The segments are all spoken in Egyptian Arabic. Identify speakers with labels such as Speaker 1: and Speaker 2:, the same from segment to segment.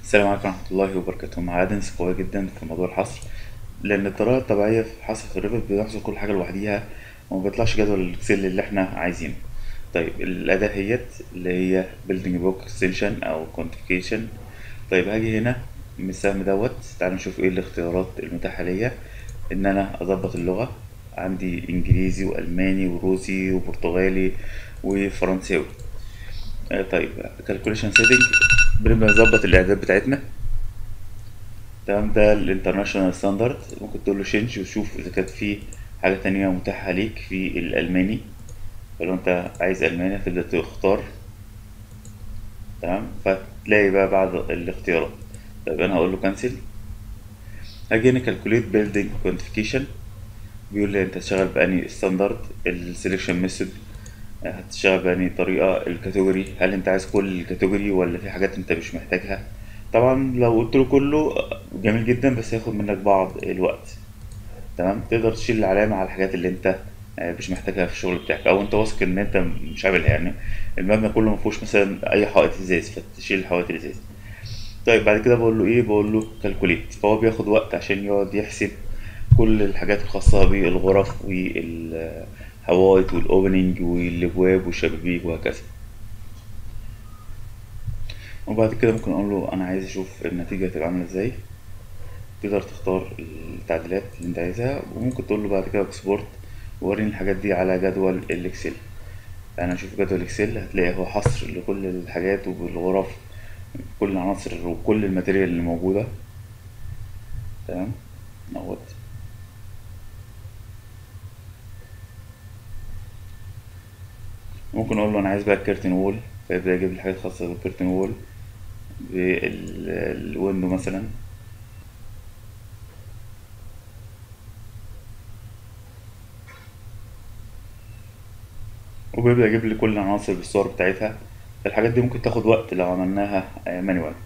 Speaker 1: السلام عليكم ورحمة الله وبركاته معادن قوية جدا في موضوع الحصر لأن الطريقة الطبيعية في حصر في الريفت بنحصر كل حاجة لوحديها وما بيطلعش جدول الإكسل اللي احنا عايزينه طيب الأداة هيت اللي هي building block extension أو quantification طيب هاجي هنا من السهم دوت تعالوا نشوف ايه الاختيارات المتاحة ليا إن أنا أظبط اللغة عندي إنجليزي وألماني وروسي وبرتغالي وفرنساوي آه، طيب calculation setting بنبدأ نظبط الإعداد بتاعتنا تمام ده الانترناشونال ستاندرد ممكن تقول له change وشوف إذا كانت في حاجة تانية متاحة ليك في الألماني فلو أنت عايز ألماني هتبدأ تختار تمام فتلاقي بقى بعض الاختيارات طيب أنا هقول له كانسل هاجي هنا calculate building quantification بيقول لي أنت هتشتغل بأني ستاندرد السليكشن ميثود هتشتغل بأني طريقة الكاتيجوري هل انت عايز كل الكاتيجوري ولا في حاجات انت مش محتاجها طبعا لو قلت له كله جميل جدا بس هياخد منك بعض الوقت تمام تقدر تشيل العلامة على الحاجات اللي انت آه، مش محتاجها في الشغل بتاعك او انت واثق ان انت مش عاملها يعني المبنى كله مفيهوش مثلا اي حائط ازاز فتشيل حائط الازاز طيب بعد كده بقول له ايه بقول له كالكوليت فهو بياخد وقت عشان يقعد يحسب كل الحاجات الخاصة بالغرف والحوائط والاوبننج والابواب والشبابيك وهكذا وبعد كده ممكن اقول له انا عايز اشوف النتيجة هتبقى عاملة ازاي تقدر تختار التعديلات اللي انت عايزها وممكن تقول له بعد كده اكسبورت ووريني الحاجات دي على جدول الاكسل انا اشوف جدول الاكسل هتلاقي هو حصر لكل الحاجات وبالغرف كل العناصر وكل الماتيريال اللي موجودة تمام اهوت ممكن اقول له انا عايز بقى الكيرتن وول فيبدأ يجيب لي حاجات خاصة بالكيرتن وول بالويندو مثلا وبيبدأ يجيب لي كل العناصر بالصور بتاعتها الحاجات دي ممكن تاخد وقت لو عملناها مانيوال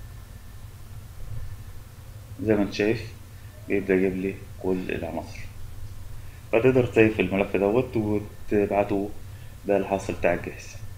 Speaker 1: زي ما انت شايف بيبدأ يجيب لي كل العناصر فتقدر تسيف الملف دوت وتبعته ده الحصر بتاعك جاهز